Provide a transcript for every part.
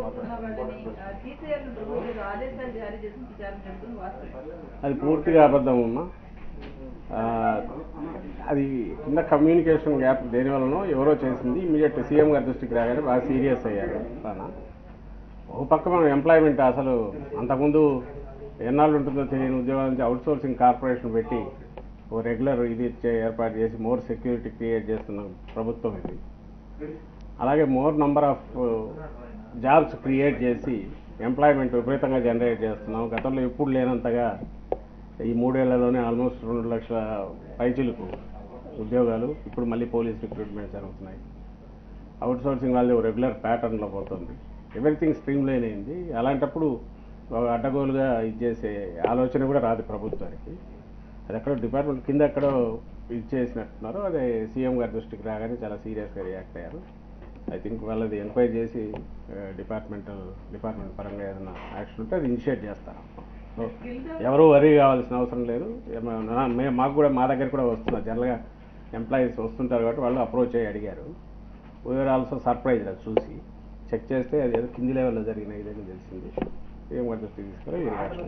ఉన్న వాళ్ళని ఆ, తీసేయాలని ప్రభుత్వం ఆదేశాలు జారీ చేసి ప్రచారం జరుగుతుంది వాస్తవం అది పూర్తిగా అబద్ధం అమ్మా ఆ, అది కింద కమ్యూనికేషన్ గ్యాప్ దేని వలనో ఎవరో చేసింది ఇమీడియట్ సీఎం గారి దృష్టికి రాగానే బాగా సీరియస్ అయ్యారు రానా ఒక పక్క మనం ఎంప్లాయ్మెంట్ అసలు అంతకుముందు ఎన్నాళ్ళు ఉంటుందో తెలియని ఉద్యోగాల నుంచి అవుట్ సోర్సింగ్ కార్పొరేషన్ పెట్టి ఓ రెగ్యులర్ ఇది చే- ఏర్పాటు చేసి మోర్ సెక్యూరిటీ క్రియేట్ చేస్తున్న ప్రభుత్వం ఇది అలాగే more number of jobs create చేసి ఎంప్లాయ్మెంట్ విపరీతంగా జనరేట్ చేస్తున్నాం గతంలో ఎప్పుడు లేనంతగా ఈ మూడేళ్లలోనే ఆల్మోస్ట్ రెండు లక్షల పైచిలకు ఉద్యోగాలు ఇప్పుడు మళ్ళీ పోలీస్ రిక్రూట్మెంట్ జరుగుతున్నాయి అవుట్ సోర్సింగ్ వాళ్ళు రెగ్యులర్ ప్యాటర్న్లో పోతుంది ఎవ్రీథింగ్ స్ట్రీమ్ లైన్ అయింది అలాంటప్పుడు ఒక అడ్డగోలుగా ఇది చేసే ఆలోచన కూడా రాదు ప్రభుత్వానికి అది ఎక్కడో డిపార్ట్మెంట్ కింద ఎక్కడో ఇది చేసినట్టున్నారు అదే సీఎం గారి దృష్టికి రాగానే చాలా సీరియస్గా రియాక్ట్ అయ్యారు ఐ థింక్ వాళ్ళది ఎంక్వైరీ చేసి డిపార్ట్మెంటల్ డిపార్ట్మెంట్ పరంగా ఏదైనా యాక్షన్ ఉంటే అది ఇనిషియేట్ చేస్తారు సో ఎవరు వరీ కావాల్సిన అవసరం లేదు ఏమ- నా- మే- మాకు కూడా మా దగ్గర కూడా వస్తున్నారు జనరల్గా ఎంప్లాయీస్ వస్తుంటారు కాబట్టి వాళ్ళు అప్రోచ్ అయ్యి అడిగారు వీఆర్ ఆల్సో సర్ప్రైజ్ అది చూసి చెక్ చేస్తే అది ఏదో కింది లెవెల్లో జరిగిన ఇదని తెలిసింది ఏం వాటి దృష్టికి తీసుకురా ఈ రియాక్షన్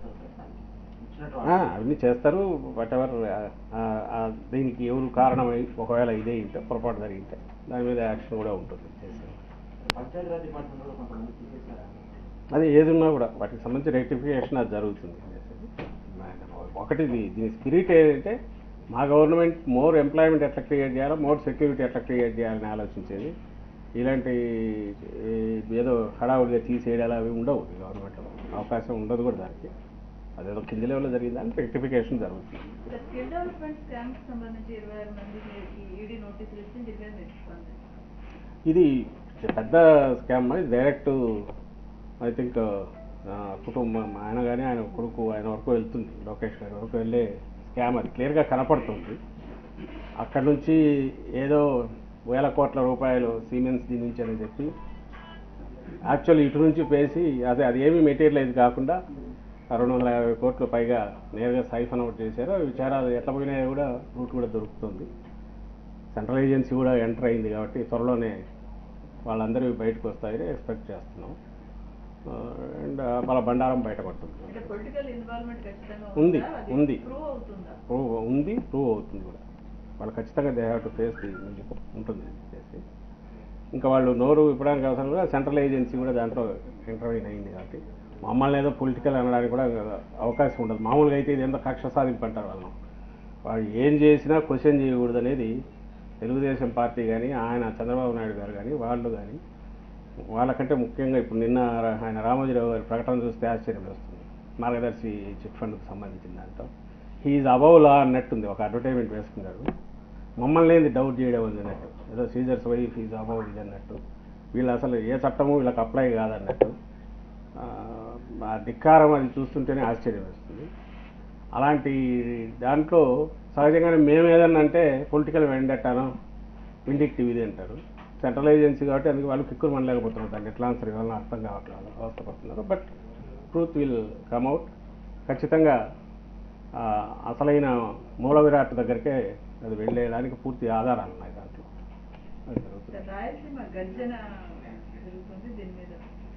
ఆ, అవన్నీ చేస్తారు వాట్ ఎవర్ దీనికి ఎవరు కారణమై ఒకవేళ ఇదే ఉంటే పొరపాటు జరిగితే దాని మీద యాక్షన్ కూడా ఉంటుంది చేసేది. పంచాయతీరాజ్ డిపార్ట్మెంట్ కూడా కొంతమంది తీసేశారు అది ఏది ఉన్నా కూడా వాటికి సంబంధించి రెక్టిఫికేషన్ అది జరుగుతుంది ఒకటి ఇది- దీని స్పిరిట్ ఏంటంటే మా గవర్నమెంట్ మోర్ ఎంప్లాయ్మెంట్ ఎట్లా క్రియేట్ చేయాలో మోర్ సెక్యూరిటీ ఎట్లా క్రియేట్ చేయాలని ఆలోచించేది ఇలాంటి ఈ, ఏదో హడావుడిగా తీసేయడాలు అవి ఉండవు ఈ గవర్నమెంట్లో అవకాశం ఉండదు కూడా దానికి అదేదో కింది లెవెల్లో జరిగిందని రెక్టిఫికేషన్ జరుగుతుంది స్కిల్ డెవలప్మెంట్ స్కామ్ కి సంబంధించి ఇరవై ఆరు మందికి ఈడీ నోటీసులు ఇచ్చి దీని మీద మీరు స్పందించండి. ఇది పెద్ద స్కామ్ అది డైరెక్ట్ ఐ థింక్ కుటుంబం ఆయన కానీ ఆయన కొడుకు ఆయన వరకు వెళ్తుంది లోకేష్ గారి వరకు వెళ్ళే స్కామ్ అది క్లియర్గా కనపడుతుంది అక్కడ నుంచి ఏదో వేల కోట్ల రూపాయలు సిమెంట్స్ దీని నుంచి అని చెప్పి యాక్చువల్ ఇటు నుంచి పేసి అదే అది ఏమీ మెటీరియలైజ్ కాకుండా రెండు వందల యాభై కోట్ల పైగా నేరుగా సైఫన్ అవుట్ చేశారు అవి విచారాలు ఎట్లా పోయినాయో కూడా రూట్ కూడా దొరుకుతుంది సెంట్రల్ ఏజెన్సీ కూడా ఎంటర్ అయింది కాబట్టి త్వరలోనే వాళ్ళందరూ బయటకు వస్తాయని ఎక్స్పెక్ట్ చేస్తున్నాం అండ్ వాళ్ళ బండారం బయటపడుతుంది అంటే పొలిటికల్ ఇన్వాల్వ్మెంట్ ఖచ్చితంగా ఉంది, ఉందా? అది ఉంది. ప్రూవ్ అవుతుందా ప్రూవ్ ఉంది ప్రూవ్ అవుతుంది కూడా వాళ్ళు ఖచ్చితంగా they have to face the ఉంటుంది చేసి ఇంకా వాళ్ళు నోరు ఇప్పడానికి అవసరం కూడా సెంట్రల్ ఏజెన్సీ కూడా దాంట్లో ఇంటర్వ్యూన్ అయింది కాబట్టి మమ్మల్ని ఏదో పొలిటికల్ అనడానికి కూడా అవకాశం ఉండదు మామూలుగా అయితే ఇది ఎంతో కక్ష సాధింపు అంటారు వాళ్ళను వాళ్ళు ఏం చేసినా క్వశ్చన్ చేయకూడదు అనేది తెలుగుదేశం పార్టీ కానీ ఆయన చంద్రబాబు నాయుడు గారు కానీ వాళ్ళు కానీ వాళ్ళకంటే ముఖ్యంగా ఇప్పుడు నిన్న రా- ఆయన రామోజీరావు గారి ప్రకటన చూస్తే ఆశ్చర్యం వస్తుంది మార్గదర్శి చిట్ ఫండ్కి సంబంధించిన దాంట్లో హీఈ్ అబౌవ్ లా అన్నట్టుంది ఒక అడ్వర్టైజ్మెంట్ వేసుకున్నాడు మమ్మల్ని ఏంది డౌట్ చేయడం ఉంది అన్నట్టు ఏదో సీజర్స్ వైఫ్ ఈజ్ అబౌవ్ ఇది అన్నట్టు వీళ్ళు అసలు ఏ చట్టము వీళ్ళకి అప్లై కాదన్నట్టు ఆ, ఆ ధిక్కారం అది చూస్తుంటేనే ఆశ్చర్యం వేస్తుంది అలాంటి దాంట్లో సహజంగానే మేము ఏదన్నా అంటే పొలిటికల్ వెండట్టాను విండిక్టివ్ ఇది అంటారు సెంట్రల్ ఏజెన్సీ కాబట్టి అందుకే వాళ్ళు కిక్కురు మనలేకపోతున్నారు దాన్ని ఎట్లా ఆన్సర్ ఇవ్వాలని అర్థం కావట్లేదు అవస్థపడుతున్నారు but truth will come out ఖచ్చితంగా ఆ, అసలైన మూల విరాట్ దగ్గరికే అది వెళ్ళేయడానికి పూర్తి ఆధారాలు ఉన్నాయి దాంట్లో అది జరుగుతుంది రాయలసీమ గర్జన జరుగుతుంది దీని మీద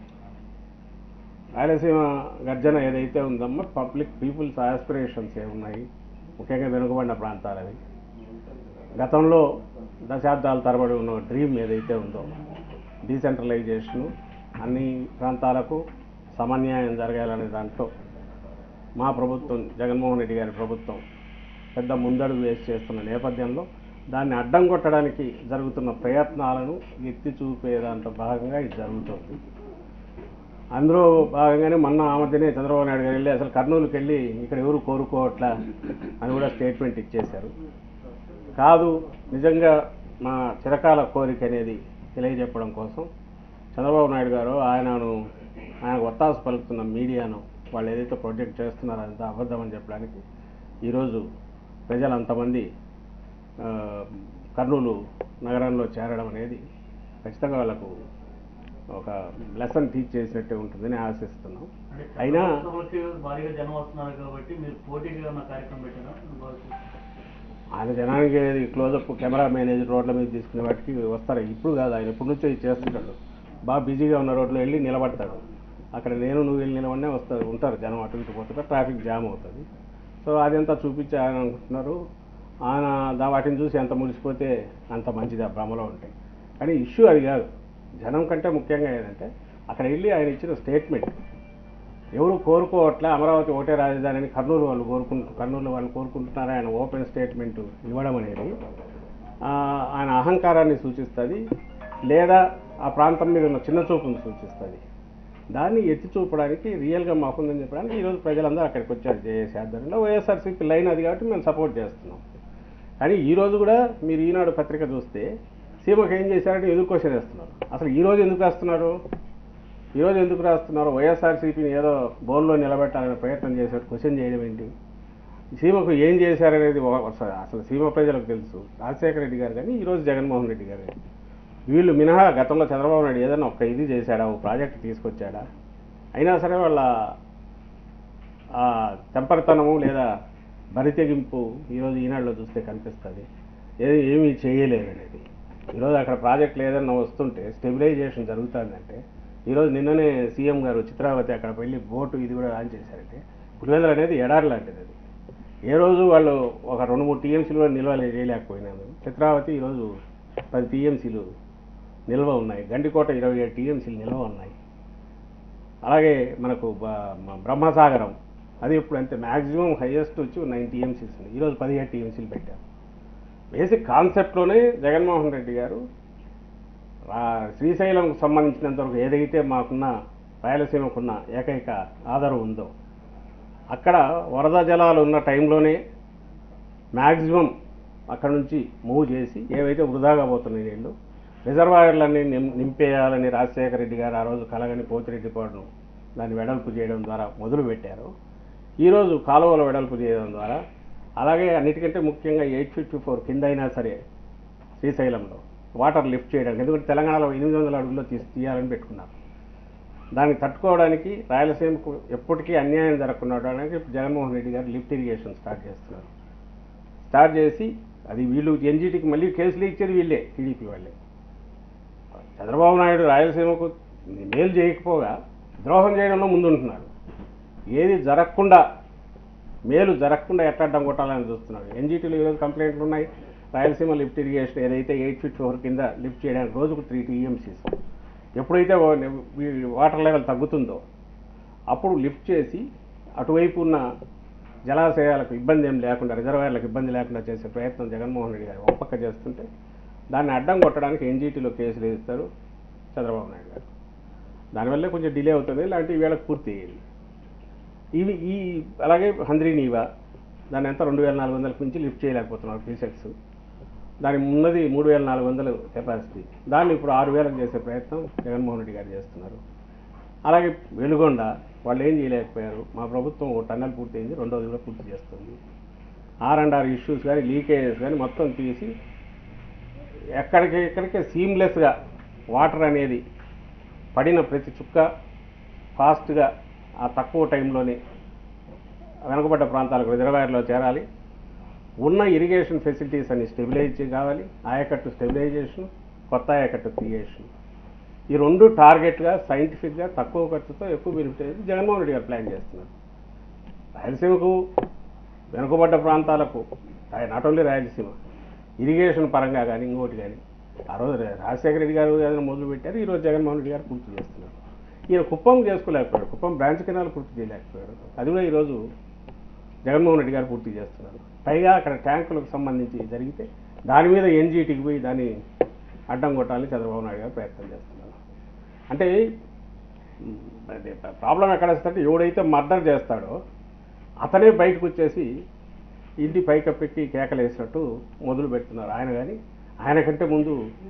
రాయలసీమ గర్జన ఏదైతే ఉందమ్మో పబ్లిక్ పీపుల్స్ ఆస్పిరేషన్స్ ఏమున్నాయి ముఖ్యంగా వెనుకబడిన ప్రాంతాలు అవి గతంలో దశాబ్దాల తరబడి ఉన్న డ్రీమ్ ఏదైతే ఉందో డీసెంట్రలైజేషను అన్ని ప్రాంతాలకు సమన్యాయం జరగాలనే దాంట్లో మా ప్రభుత్వం జగన్మోహన్ రెడ్డి గారి ప్రభుత్వం పెద్ద ముందడుగు వేసి చేస్తున్న నేపథ్యంలో దాన్ని అడ్డం కొట్టడానికి జరుగుతున్న ప్రయత్నాలను ఎత్తి చూపే దాంట్లో భాగంగా ఇది జరుగుతుంది అందులో భాగంగానే మొన్న ఆ మధ్యనే చంద్రబాబు నాయుడు గారు వెళ్ళి అసలు కర్నూలుకి వెళ్ళి ఇక్కడ ఎవరు కోరుకోవట్లా అని కూడా స్టేట్మెంట్ ఇచ్చేశారు కాదు నిజంగా మా చిరకాల కోరిక అనేది తెలియజెప్పడం కోసం చంద్రబాబు నాయుడు గారు ఆయనను ఆయన ఒత్తాసు పలుకుతున్న మీడియాను వాళ్ళు ఏదైతే ప్రొజెక్ట్ చేస్తున్నారో అదంతా అబద్ధం అని చెప్పడానికి ఈరోజు ప్రజలు అంతమంది ఆ, కర్నూలు నగరంలో చేరడం అనేది ఖచ్చితంగా వాళ్ళకు ఒక లెసన్ టీచ్ చేసినట్టే ఉంటుందని ఆశిస్తున్నాం అంటే అయినా సభలకి భారీగా జనం వస్తున్నారు కాబట్టి మీరు పోటీగా ఉన్న కార్యక్రమం పెట్టారా ఆయన జనానికి క్లోజప్ కెమెరా మేనేజర్ రోడ్ల మీద తీసుకునే వాటికి వస్తారు ఇప్పుడు కాదు ఆయన ఎప్పటి నుంచో ఇది చేస్తుంటాడు బాగా బిజీగా ఉన్న రోడ్లో వెళ్ళి నిలబడతాడు అక్కడ నేను నువ్వు వెళ్ళి నిలబడినే వస్తారు ఉంటారు జనం అటు ఇటు పోతుంటారు ట్రాఫిక్ జామ్ అవుతుంది సో అదంతా చూపించి ఆయన అనుకుంటున్నారు ఆయన దా వాటిని చూసి ఎంత మురిసిపోతే అంత మంచిది ఆ భ్రమలో ఉంటాయి కానీ ఇష్యూ అది కాదు జనం కంటే ముఖ్యంగా ఏంటంటే అక్కడ వెళ్ళి ఆయన ఇచ్చిన స్టేట్మెంట్ ఎవరు కోరుకోవట్లే అమరావతి ఒకటే రాజధాని అని కర్నూలు వాళ్ళు కోరుకుంటు కర్నూలు వాళ్ళు కోరుకుంటున్నారు ఆయన ఓపెన్ స్టేట్మెంట్ ఇవ్వడం అనేది ఆ, ఆయన అహంకారాన్ని సూచిస్తుంది లేదా ఆ ప్రాంతం మీద ఉన్న చిన్న చూపును సూచిస్తుంది దాన్ని ఎత్తి చూపడానికి రియల్గా మాకుందని చెప్పడానికి ఈరోజు ప్రజలందరూ అక్కడికి వచ్చారు జేఏసీ ఆధ్వర్యంలో వైఎస్ఆర్సీపీ లైన్ అది కాబట్టి మేము సపోర్ట్ చేస్తున్నాం కానీ ఈ రోజు కూడా మీరు ఈనాడు పత్రిక చూస్తే సీమకు ఏం చేశారంటే ఎదురు క్వశ్చన్ వేస్తున్నారు అసలు ఈ రోజు ఎందుకు వేస్తున్నారు ఈ రోజు ఎందుకు రాస్తున్నారు వైఎస్ఆర్సీపీని ఏదో బోన్లో నిలబెట్టాలనే ప్రయత్నం చేశారు క్వశ్చన్ చేయడం ఏంటి సీమకు ఏం చేశారనేది ఒక- అసలు- అసలు సీమ ప్రజలకు తెలుసు రాజశేఖర రెడ్డి గారు కానీ ఈరోజు జగన్మోహన్ రెడ్డి గారు కానీ వీళ్ళు మినహా గతంలో చంద్రబాబు నాయుడు ఏదైనా ఒక్క ఇది చేశాడా ఒక ప్రాజెక్ట్ తీసుకొచ్చాడా అయినా సరే వాళ్ళ ఆ తెంపరితనము లేదా బరితెగింపు ఈరోజు ఈనాడులో చూస్తే కనిపిస్తుంది ఏది ఏమీ చేయలేదు అనేది ఈరోజు అక్కడ ప్రాజెక్టులు ఏదైనా వస్తుంటే స్టెబిలైజేషన్ జరుగుతుందంటే ఈరోజు నిన్ననే సీఎం గారు చిత్రావతి అక్కడ వెళ్ళి బోటు ఇది కూడా లాంచ్ చేశారంటే పులివెందులు అనేది ఎడారి లాంటిది అది ఏ రోజు వాళ్ళు ఒక రెండు మూడు టీఎంసీలు కూడా నిల్వ చేయలేకపోయినాము చిత్రావతి ఈరోజు పది టీఎంసీలు నిల్వ ఉన్నాయి గండికోట ఇరవై ఏడు టీఎంసీలు నిల్వ ఉన్నాయి అలాగే మనకు బ- మ- బ్రహ్మసాగరం అది ఇప్పుడు అంతే మ్యాక్సిమం హైయెస్ట్ వచ్చి నైన్ టీఎంసీస్ ఉన్నాయి ఈరోజు పదిహేడు టీఎంసీలు పెట్టారు బేసిక్ కాన్సెప్ట్లోనే జగన్మోహన్ రెడ్డి గారు రా- శ్రీశైలంకు సంబంధించినంత వరకు ఏదైతే మాకున్న రాయలసీమకున్న ఏకైక ఆధారం ఉందో అక్కడ వరద జలాలు ఉన్న టైంలోనే మ్యాక్సిమం అక్కడ నుంచి మూవ్ చేసి ఏవైతే వృధాగా పోతున్నాయి నీళ్ళు రిజర్వాయర్లన్నీ నిం నింపేయాలని రాజశేఖర రెడ్డి గారు ఆ రోజు కలగని పోతిరెడ్డి పాడును దాన్ని వెడల్పు చేయడం ద్వారా మొదలు పెట్టారు ఈరోజు కాలువల వెడల్పు చేయడం ద్వారా అలాగే అన్నిటికంటే ముఖ్యంగా ఎయిట్ ఫిఫ్టీ ఫోర్ కింద అయినా సరే శ్రీశైలంలో వాటర్ లిఫ్ట్ చేయడానికి ఎందుకంటే తెలంగాణలో ఎనిమిది వందల అడుగుల్లో తీసి తీయాలని పెట్టుకున్నారు దాన్ని తట్టుకోవడానికి రాయలసీమకు ఎప్పటికీ అన్యాయం జరగకుండా ఉండడానికి జగన్మోహన్ రెడ్డి గారు లిఫ్ట్ ఇరిగేషన్ స్టార్ట్ చేస్తున్నారు స్టార్ట్ చేసి అది వీళ్ళు ఎన్జీటీకి మళ్ళీ కేసులు ఇచ్చేది వీళ్ళే టీడీపీ వాళ్ళే చంద్రబాబు నాయుడు రాయలసీమకు మేలు చేయకపోగా ద్రోహం చేయడంలో ముందుంటున్నారు ఏది జరగకుండా మేలు జరగకుండా ఎట్లా అడ్డం కొట్టాలని చూస్తున్నారు ఎన్జీటీలో ఈరోజు కంప్లైంట్లు ఉన్నాయి రాయలసీమ లిఫ్ట్ ఇరిగేషన్ ఏదైతే ఎయిట్ ఫిట్ ఫోర్ కింద లిఫ్ట్ చేయడానికి రోజుకు త్రీ టీఎంసీస్ ఎప్పుడైతే వా- ఈ వాటర్ లెవెల్ తగ్గుతుందో అప్పుడు లిఫ్ట్ చేసి అటువైపు ఉన్న జలాశయాలకు ఇబ్బంది ఏం లేకుండా రిజర్వాయర్లకు ఇబ్బంది లేకుండా చేసే ప్రయత్నం జగన్మోహన్ రెడ్డి గారు ఒక పక్క చేస్తుంటే దాన్ని అడ్డం కొట్టడానికి ఎన్జీటీలో కేసులు వేస్తారు చంద్రబాబు నాయుడు గారు దానివల్ల కొంచెం డిలే అవుతుంది ఇలాంటి వీళ్ళకి పూర్తి అయ్యేది ఇవి ఈ అలాగే హంద్రీ నీవా దాన్ని ఎంత రెండు వేల నాలుగు వందలకు మించి లిఫ్ట్ చేయలేకపోతున్నారు పీసెక్స్ దాని ఉన్నది మూడు వేల నాలుగు వందలు కెపాసిటీ దాన్ని ఇప్పుడు ఆరు వేలకు చేసే ప్రయత్నం జగన్మోహన్ రెడ్డి గారు చేస్తున్నారు అలాగే వెలుగొండ వాళ్ళు ఏం చేయలేకపోయారు మా ప్రభుత్వం ఒక టన్నెల్ పూర్తయింది రెండోది కూడా పూర్తి చేస్తుంది ఆర్ అండ్ ఆర్ ఇష్యూస్ కానీ లీకేజెస్ కానీ మొత్తం తీసి ఎక్కడికి ఎక్కడికే సీమ్లెస్గా వాటర్ అనేది పడిన ప్రతి చుక్క ఫాస్ట్గా ఆ తక్కువ టైంలోనే వెనుకబడ్డ ప్రాంతాలకు రిజర్వాయర్లో చేరాలి ఉన్న ఇరిగేషన్ ఫెసిలిటీస్ అన్ని స్టెబిలైజ్ కావాలి ఆయకట్టు స్టెబిలైజేషన్ కొత్త ఆయకట్టు క్రియేషన్ ఈ రెండు టార్గెట్గా సైంటిఫిక్గా తక్కువ ఖర్చుతో ఎక్కువ బెనిఫిట్ అయ్యేది జగన్మోహన్ రెడ్డి గారు ప్లాన్ చేస్తున్నారు రాయలసీమకు వెనుకబడ్డ ప్రాంతాలకు నాట్ ఓన్లీ రాయలసీమ ఇరిగేషన్ పరంగా కానీ ఇంకోటి కానీ ఆ రోజు రాజశేఖర రెడ్డి గారు ఏదైనా మొదలు పెట్టారు ఈరోజు జగన్మోహన్ రెడ్డి గారు పూర్తి చేస్తున్నారు ఈయన కుప్పం చేసుకోలేకపోయాడు కుప్పం బ్రాంచ్ కెనాల్ పూర్తి చేయలేకపోయాడు అది కూడా ఈరోజు జగన్మోహన్ రెడ్డి గారు పూర్తి చేస్తున్నారు పైగా అక్కడ ట్యాంకులకు సంబంధించి జరిగితే దాని మీద ఎన్జీటీకి పోయి దాన్ని అడ్డం కొట్టాలని చంద్రబాబు నాయుడు గారు ప్రయత్నం చేస్తున్నారు అంటే ప్రాబ్లం ఎక్కడ వస్తుందంటే ఎవడైతే మర్డర్ చేస్తాడో అతనే బయటకు వచ్చేసి ఇంటి పైకప్పెక్కి కేకలేసినట్టు మొదలు పెడుతున్నారు ఆయన కానీ ఆయన కంటే ముందు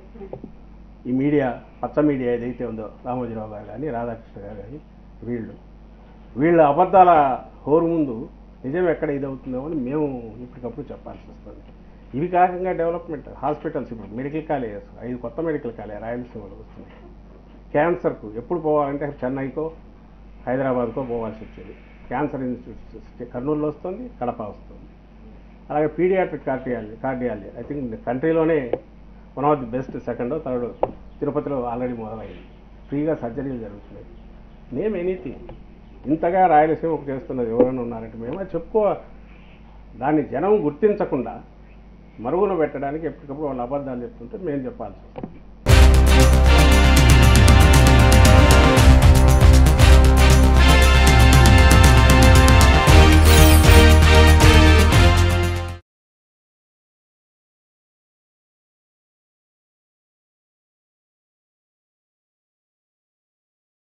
ఈ మీడియా పచ్చ మీడియా ఏదైతే ఉందో రామోజీరావు గారు కానీ రాధాకృష్ణ గారు కానీ వీళ్ళు వీళ్ళ అబద్ధాల హోరు ముందు నిజం ఎక్కడ ఇదవుతుందో అని మేము ఇప్పటికప్పుడు చెప్పాల్సి వస్తుంది ఇవి కాకుండా డెవలప్మెంట్ హాస్పిటల్స్ ఇప్పుడు మెడికల్ కాలేజెస్ ఐదు కొత్త మెడికల్ కాలేజ్ రాయలసీమలో వస్తున్నాయి క్యాన్సర్కు ఎప్పుడు పోవాలంటే చెన్నైకో హైదరాబాద్కో పోవాల్సి వచ్చేది క్యాన్సర్ ఇన్స్టిట్యూట్ కర్నూలులో వస్తుంది కడప వస్తుంది అలాగే paediatric cardiology cardiology I think కంట్రీలోనే one of the best second third తిరుపతిలో ఆల్రెడీ మొదలైంది ఫ్రీగా సర్జరీలు జరుగుతున్నాయి నేమ్ ఎనీథింగ్ ఇంతగా రాయలసీమకు చేస్తున్నది ఎవరైనా ఉన్నారంటే మేము అది చెప్పుకో దాన్ని జనం గుర్తించకుండా మరుగున పెట్టడానికి ఎప్పటికప్పుడు వాళ్ళు అబద్ధాలు చెప్తుంటే మేము చెప్పాల్సి వస్తుంది